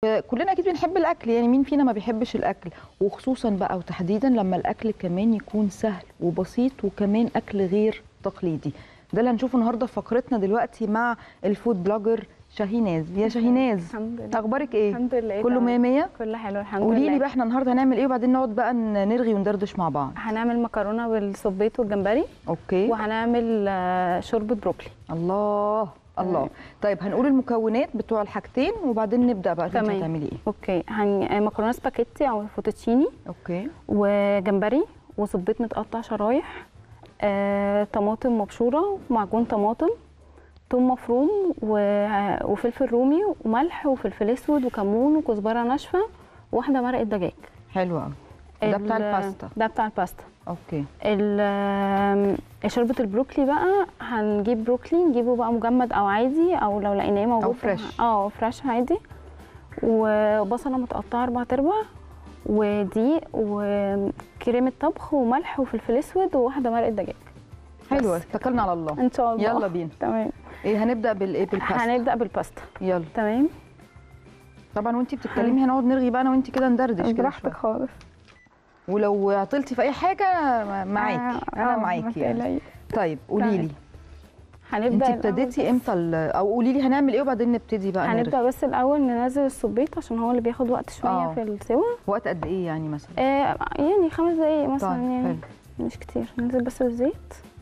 كلنا اكيد بنحب الاكل يعني مين فينا ما بيحبش الاكل وخصوصا بقى وتحديدا لما الاكل كمان يكون سهل وبسيط وكمان اكل غير تقليدي ده اللي هنشوفه النهارده في فقرتنا دلوقتي مع الفود بلوجر شاهيناز يا شاهيناز الحمد لله اخبارك ايه الحمد لله كله تمام. 100 100 كله حلو الحمد قولي لي لله بقى احنا النهارده هنعمل ايه وبعدين نقعد بقى ن- نرغي وندردش مع بعض هنعمل مكرونه بالصبيط والجمبري اوكي وهنعمل آه، شوربه بروكلي الله الله طيب هنقول المكونات بتوع الحاجتين وبعدين نبدا بقى انت تمام. هتعملي ايه اوكي هن... آه، مكرونه سباكيتي او فوتوتشيني اوكي وجمبري وصبيط متقطع شرايح آه، طماطم مبشوره ومعجون طماطم ثوم مفروم و... آه، وفلفل رومي وملح وفلفل اسود وكمون وكزبره ناشفه واحده مرقه دجاج حلو قوي ده بتاع ال- الباستا ده بتاع الباستا اوكي ال- آم، شوربه البروكلي بقى هنجيب بروكلي نجيبه بقى مجمد او عادي او لو لقيناه موجود أو في- فريش. اه فريش عادي وبصله متقطعه اربع ارباع ودقيق وكريمه طبخ وملح وفلفل اسود وواحده مرقه دجاج حلوه بس كده. اتكلنا على الله ان شاء الله يلا بينا تمام ايه هنبدا بالايه بالباستا هنبدا بالباستا يلا تمام طبعا وانتي بتتكلمي هنقعد نرغي بقى انا وانتي كده ندردش كده براحتك شويه خالص ولو عطلتي في اي حاجه معاكي آه، انا آه، معاكي ما يعني تقلقيش. طيب قولي لي هنبدا انت ابتديتي الأول امتى ال- او قولي لي هنعمل ايه وبعدين نبتدي بقى نرغي هنبدا بس الاول ننزل الصبيط عشان هو اللي بياخد وقت شويه آه. في السوا وقت قد ايه يعني مثلا آه يعني خمس دقايق مثلا طيب يعني حلو مش كتير ننزل بس بالزيت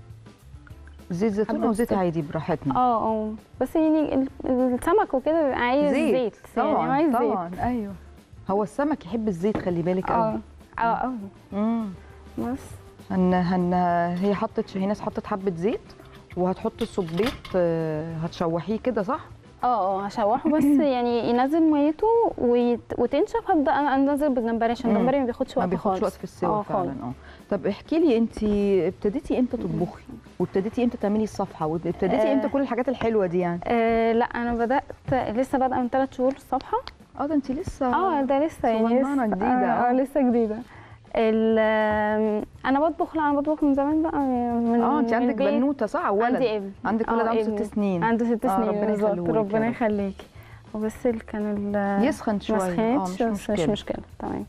زيت زيتون حبة او زيت زيت. عادي براحتنا اه اه بس يعني ال- السمك وكده بيبقى عايز زيت, زيت. يعني طبعا عايز طبعا ايوه هو السمك يحب الزيت خلي بالك زيت قوي اه اه قوي امم بس هن هن هي حطت شاهيناز حطت حبه زيت وهتحط الصبيط آه، هتشوحيه كده صح اه اه هشوحه بس يعني ينزل ميته ويت... وتنشف هبدا انا انزل بالجمبري عشان مم. الجمبري ما بياخدش ما وقت بياخدش خالص وقت في السوا اه فعلا خالص. اه طب احكي لي انت ابتديتي امتى تطبخي وابتديتي امتى تعملي الصفحه وابتديتي آه. امتى كل الحاجات الحلوه دي يعني آه لا انا بدات لسه بادئه من ثلاث شهور الصبحه اه ده انت لسه اه ده لسه يعني صغننة لسه جديدة، اه, آه. آه لسه جديده ال- آم، انا بطبخ لا انا بطبخ من زمان بقى من اه انت من عندك البيت. بنوته صح ولد عندي ابن عندك ولد آه، عنده ابني. ست سنين عنده ست آه، سنين ربنا بالظبط يخليهولك يا ربنا رب. يخليكي وبس اللي كان ال يسخن شويه ما اه سخنتش مش بس مش مشكله مشكله تمام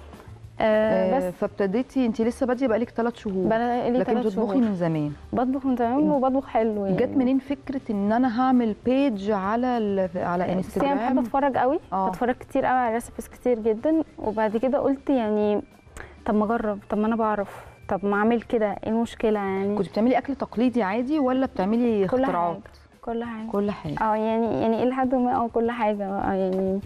آه آه بس فابتديتي انت لسه باديه بقالك ثلاث شهور بقى لي لكن ثلاث بتطبخي شهور من زمان بطبخ من زمان وبطبخ حلو يعني جت منين فكره ان انا هعمل بيج على ال... على بس انا بحب انستجرام اتفرج قوي آه. بتفرج كتير قوي على ريسيبيز كتير جدا وبعد كده قلت يعني طب ما اجرب طب ما انا بعرف طب ما اعمل كده ايه المشكله يعني كنت بتعملي اكل تقليدي عادي ولا بتعملي كل اختراعات حاجه كل حاجه كل حاجه اه يعني يعني الى حد ما اه كل حاجه آه يعني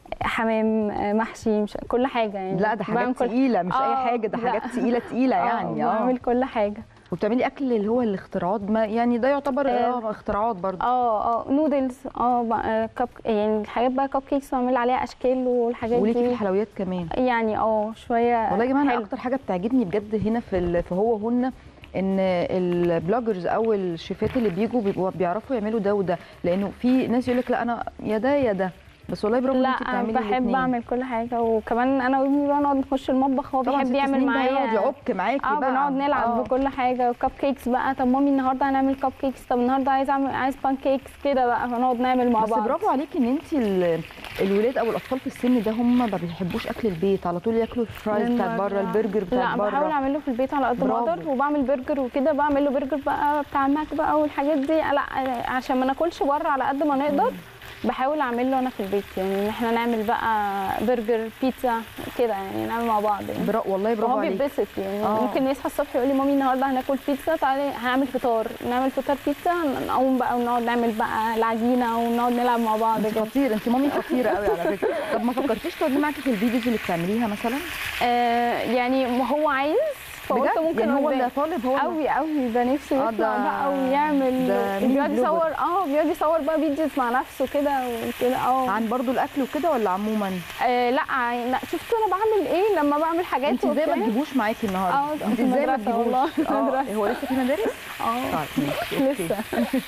حمام آه، محشي مش كل حاجه يعني لا ده حاجات بعمل كل- تقيله مش اي آه، حاجه ده لا. حاجات تقيله تقيله يعني اه اه بعمل كل حاجه وبتعملي اكل اللي هو الاختراعات ما يعني ده يعتبر آه. اه اختراعات برضه اه اه نودلز اه بقى- آه، كب يعني الحاجات بقى كب كيكس واعمل عليها اشكال والحاجات وليكي في دي الحلويات كمان يعني اه شويه والله يا جماعه انا حلو. اكتر حاجه بتعجبني بجد هنا في ال- في هو هن ان البلوجرز او الشيفات اللي بيجوا بيبقوا بيعرفوا يعملوا ده وده لانه في ناس يقول لك لا انا يا ده يا ده بس والله برافو ان لا انت انا بتعملي بحب الاتنين. اعمل كل حاجه وكمان انا وابني بقى نقعد نخش المطبخ هو طبعا بيحب ست يعمل سنين بقى يقعد معايا يعك معاكي اه بقى بنقعد نلعب آه. بكل حاجه وكب كيكس بقى طب مامي النهارده هنعمل كب كيكس طب النهارده عايز اعمل عايز بان كيكس كده بقى فنقعد نعمل مع بس بعض برافو عليكي ان انت ال- الولاد او الاطفال في السن ده هم ما بيحبوش اكل البيت على طول ياكلوا الفرايز من بتاعت بره البرجر بتاعت لا بحاول بره اعمله في البيت على قد ما برافو. اقدر وبعمل برجر وكده بعمل له برجر بقى بتاع ماك بقى والحاجات دي لا عشان ما ناكلش بره على قد ما نقدر بحاول اعمل له انا في البيت يعني ان احنا نعمل بقى برجر بيتزا كده يعني نعمل مع بعض يعني برا والله برافو هو عليكي بيتبسط يعني آه. ممكن يصحى الصبح يقول لي مامي النهارده هناكل بيتزا تعالي هنعمل فطار نعمل فطار بيتزا نقوم بقى ونقعد نعمل بقى العجينه ونقعد نلعب مع بعض انت كده خطير انت مامي خطيره قوي على فكره طب ما فكرتيش تقعدي معاكي في الفيديوز اللي بتعمليها مثلا آه يعني ما هو عايز فقلت بجد ممكن يعني هو قدام. اللي طالب هو اللي- قوي قوي ده نفسه آه، يطلع ده- بقى ويعمل ده مين بيقعد بلوجر؟ يصور اه بيقعد يصور بقى فيديوز مع نفسه كده وكده اه عن برضو الاكل وكده ولا عموما آه، لا ع- لا شفتوا انا بعمل ايه لما بعمل حاجات انت ازاي ما وبتاع؟ تجيبوش معاكي النهارده اه، انت في ازاي ما المدرسة والله، تجيبوش في اه المدرسة. هو لسه في مدارس اه طيب ماشي اوكي لسه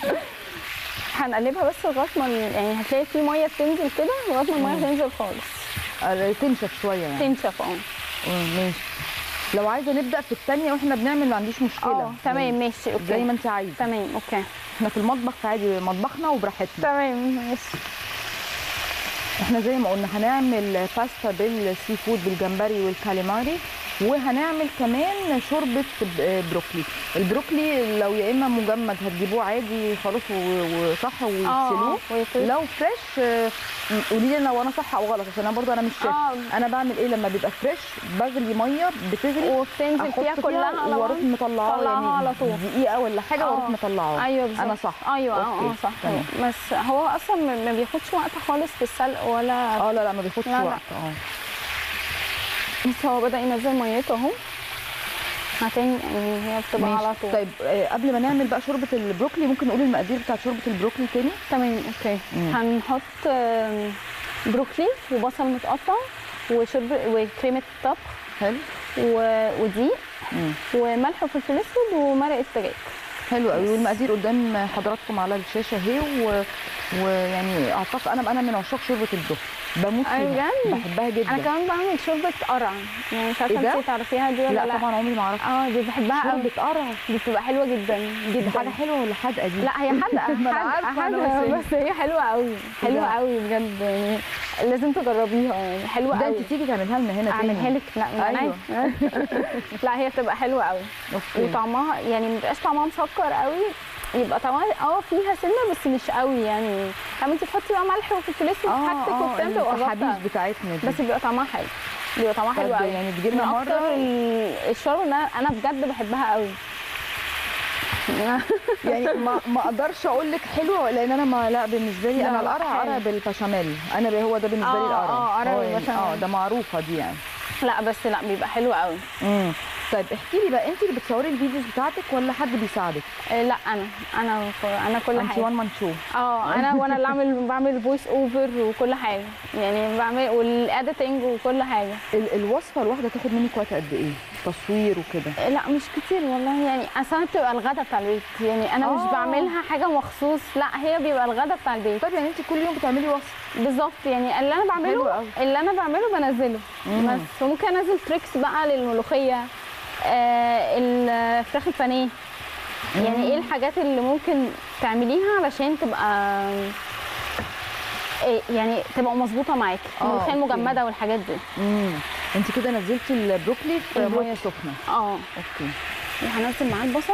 هنقلبها بس لغايه ما يعني هتلاقي في ميه بتنزل كده لغايه ما الميه تنزل خالص آه، تنشف شويه يعني تنشف اه اه، ماشي لو عايزه نبدا في الثانيه واحنا بنعمل ما عنديش مشكله اه تمام ماشي اوكي زي ما انت عايزه تمام اوكي احنا في المطبخ عادي مطبخنا وبراحتنا تمام ماشي احنا زي ما قلنا هنعمل باستا بالسي فود بالجمبري والكاليماري وهنعمل كمان شوربه ب- بروكلي البروكلي لو يا اما مجمد هتجيبوه عادي خلاص و- وصح ويغسلوه ويفرش. لو فريش آه، قولي لي لو انا صح او غلط عشان انا برضو انا مش شايف اه انا بعمل ايه لما بيبقى فريش بغلي ميه بتغلي وبتنزل احط فيها كلها على واروح بعض. مطلعاه طلعها يعني على طول. دقيقه ولا حاجه واروح آه. مطلعاه ايوه بالظبط انا صح ايوه اه أوكي، اه صح تمام. بس هو اصلا ما ما بياخدش وقت خالص في السلق ولا اه لا لا ما بياخدش لا، لا. وقت اه بس هو بدا ينزل ميته اهو هتاني يعني هي بتبقى ماشي. على طول طيب آه، قبل ما نعمل بقى شوربه البروكلي ممكن نقول المقادير بتاعت شوربه البروكلي تاني تمام اوكي مم. هنحط آم، بروكلي وبصل متقطع وشرب وكريمه طبخ حلو و- ودقيق مم. وملح وفلفل اسود ومرقه دجاج حلو قوي والمقادير قدام حضراتكم على الشاشه اهي و... ويعني اعتقد انا انا من عشاق شوربه البروكلي بموت أيوة فيها بجد؟ بحبها جدا انا كمان بعمل شوربه قرع يعني مش إيه عارفه ده؟ انتي تعرفيها دي ولا لا, لا طبعا عمري ما اعرفها اه دي بحبها قوي شوربه قرع دي بتبقى حلوه جدا دي جدا حاجه حلوه ولا حادقه دي لا هي حادقه ما أنا حادقة- عارفة أنا حادقة، بس بس هي حلوه قوي حلوه ده. قوي بجد يعني لازم تجربيها يعني حلوه ده قوي انت تيجي تعملها لنا هنا تاني اعملها لك لا من أيوة. عينيا. لا هي بتبقى حلوه قوي اوكي وطعمها يعني ما بيبقاش طعمها مسكر قوي يبقى طعمها اه فيها سنه بس مش قوي يعني لما انت تحطي بقى ملح وفلفل اسود في حاجتك وبتاع بتبقى الحبيش ظابطة. بتاعتنا دي بس بيبقى طعمها حلو بيبقى طعمها حلو طب قوي يعني تجي من لنا اكتر مره ال- الشوربه اللي انا أنا بجد بحبها قوي يعني ما ما اقدرش اقول لك حلوه لان انا ما لا بالنسبه لي لا، انا لا، القرع حلو. قرع بالبشاميل انا ب- هو ده بالنسبه لي آه، القرع آه، قرع هو يعني- بالبشاميل. اه ده معروفه دي يعني لا بس لا بيبقى حلو قوي امم طيب احكي لي بقى انت اللي بتصوري الفيديوز بتاعتك ولا حد بيساعدك آه، لا انا انا انا كل انت حاجه وان مان شو اه انا وانا اللي اعمل بعمل فويس اوفر وكل حاجه يعني بعمل والاديتنج وكل حاجه ال- الوصفه الواحده تاخد منك وقت قد ايه تصوير وكده لا مش كتير والله يعني اصلا بتبقى الغدا بتاع البيت يعني انا مش آه. بعملها حاجه مخصوص لا هي بيبقى الغدا بتاع البيت طب يعني انت كل يوم بتعملي وصفه بالظبط يعني اللي انا حلو بعمله قوي. اللي انا بعمله بنزله مم. بس وممكن انزل تريكس بقى للملوخيه آه الفراخ البانيه يعني ايه الحاجات اللي ممكن تعمليها علشان تبقى إيه يعني تبقى مظبوطه معاكي آه، الملوخيه أوكي. المجمده والحاجات دي امم انت كده نزلتي البروكلي في البروكلي. ميه سخنه اه اوكي وهنزل معاه البصل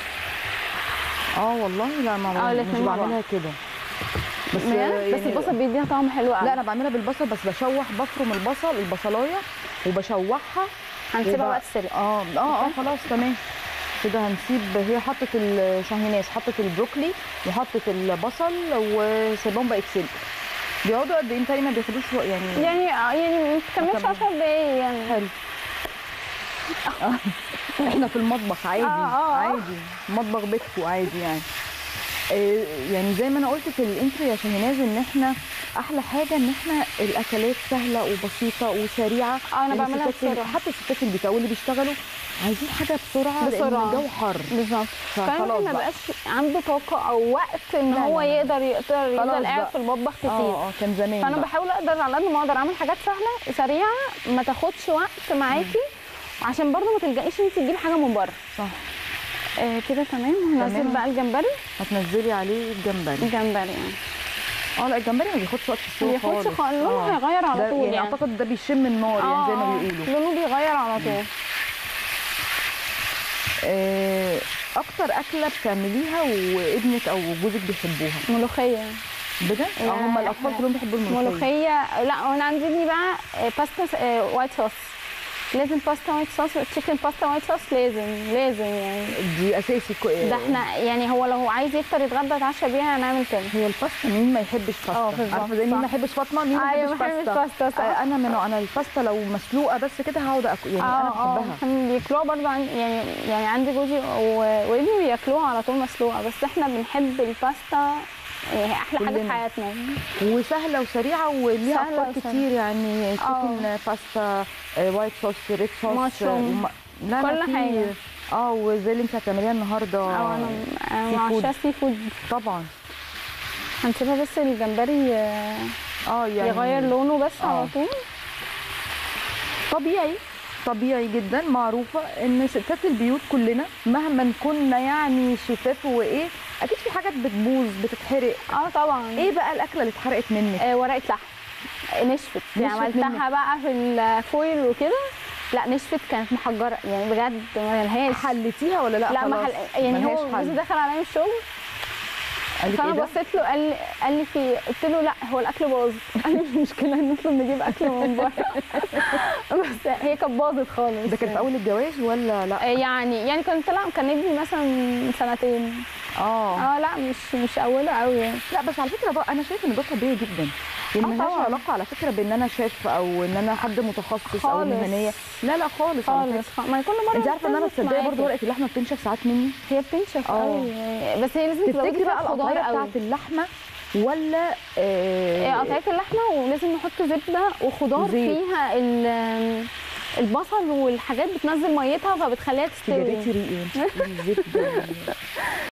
اه والله لا ما آه، مش الاتنين مع بعملها كده بس بس, يعني بس البصل بيديها طعم حلو قوي لا انا بعملها بالبصل بس بشوح بفرم البصل البصلايه وبشوحها هنسيبها وب- بقى تتسلق اه اه اه خلاص تمام كده هنسيب هي حطت الشاهيناز حطت البروكلي وحطت البصل وسايباهم بقى يتسلقوا بيقعدوا قد ايه متهيألي ما بياخدوش وق- يعني يعني آه، يعني ما تكملش أكمل. 10 دقايق يعني حلو آه، احنا في المطبخ عادي آه، آه. عادي مطبخ بيتكو عادي يعني آه، يعني زي ما انا قلت في الانترو يا شاهيناز ان احنا احلى حاجه ان احنا الاكلات سهله وبسيطه وسريعه اه انا لأن بعملها الستات- بسرعه حتى الستات اللي بيتقوا اللي بيشتغلوا عايزين حاجه بسرعه لان بسرعة. الجو حر بالظبط كمان فخلاص ما بقى بقاش عنده طاقه او وقت ان لا، هو لا، لا. يقدر يقدر خلاص يفضل قاعد بقى. في المطبخ كتير اه اه كان زمان فانا بقى. بحاول اقدر على قد ما اقدر اعمل حاجات سهله سريعه ما تاخدش وقت معاكي عشان برضه ما تلجئيش انت تجيبي حاجه من بره صح آه كده تمام هنزل تمام. بقى الجمبري هتنزلي عليه الجمبري الجمبري يعني اه لا الجمبري ما بياخدش وقت في السوا ما بياخدش خالص خالص لونه آه. هيغير على ده طول يعني, يعني اعتقد ده بيشم النار يعني زي ما آه، بيقولوا لونه بيغير على طول آه، اكتر اكله بتعمليها وابنك او جوزك بيحبوها ملوخيه بجد اه لا، هم الاطفال إحنا- كلهم بيحبوا الملوخيه ملوخيه لا وانا عندي ابني بقى آه، باستا آه، وايت صوص لازم باستا وايت صوص تشيكن باستا وايت صوص لازم لازم يعني دي اساسي كو... ده احنا يعني هو لو عايز يفطر يتغدى يتعشى بيها هنعمل كده هي الباستا مين ما يحبش اه، باستا بالظبط، عارفه زي مين ما صح. يحبش فاطمه مين ما ايوه يحبش ما بحبش باستا باستا صح آه، انا من انا الباستا لو مسلوقه بس كده هقعد اكل يعني انا بحبها هم بياكلوها برضه عن يعني يعني عندي جوزي و- وابني بياكلوها على طول مسلوقه بس احنا بنحب الباستا يعني احلى حاجه في كلنا. حياتنا وسهله وسريعه وليها سهلة افكار وسريعة. كتير يعني تشيكن باستا آه، وايت صوص ريد صوص مشروم. وم- لا لا كل في- حاجة. اه وزي اللي انت هتعمليها النهارده اه انا انا سي مع فود. عشاق سي فود طبعا هنسيبها بس الجمبري آه، اه يعني يغير لونه بس آه. على طول طبيعي طبيعي جدا معروفه ان ستات البيوت كلنا مهما كنا يعني شيفات وايه اكيد في حاجات بتبوظ بتتحرق اه طبعا ايه بقى الاكله اللي اتحرقت منك آه ورقه لحم نشفت يعني نشفت منك. عملتها بقى في الفويل وكده لا نشفت كانت محجره يعني بجد ما لهاش حلتيها ولا لا لا ما خلاص؟ حل... يعني ملهاش هو حل. جوزي دخل عليا الشغل قال لك فانا إيه ده؟ بصيت له قال لي قال لي في قلت له لا هو الاكل باظ قال لي مش مشكله نطلب نجيب اكل من بره بس هي كانت باظت خالص ده كان في اول الجواز ولا لا يعني يعني كنت لا كان ابني مثلا من سنتين اه اه لا مش مش اوله قوي يعني لا بس على فكره بقى انا شايفه ان ده طبيعي جدا يعني آه ملهاش طبعاً. علاقه على فكره بان انا شيف او ان انا حد متخصص او خالص. مهنيه لا لا خالص على خالص ما هي كل مره انت عارفه ان انا بتظبط تصدقي معاكي. برضه ورقه اللحمه بتنشف ساعات مني هي بتنشف آه. قوي بس هي لازم تزودي تفتكري فيها بقى خضار القطعيه قوي بتاعت اللحمه ولا إيه، آه قطعيه اللحمه ولازم نحط زبده وخضار وزيت. فيها ال- البصل والحاجات بتنزل ميتها فبتخليها انت تستوي جريتي ريقي وانت بتقولي الزبده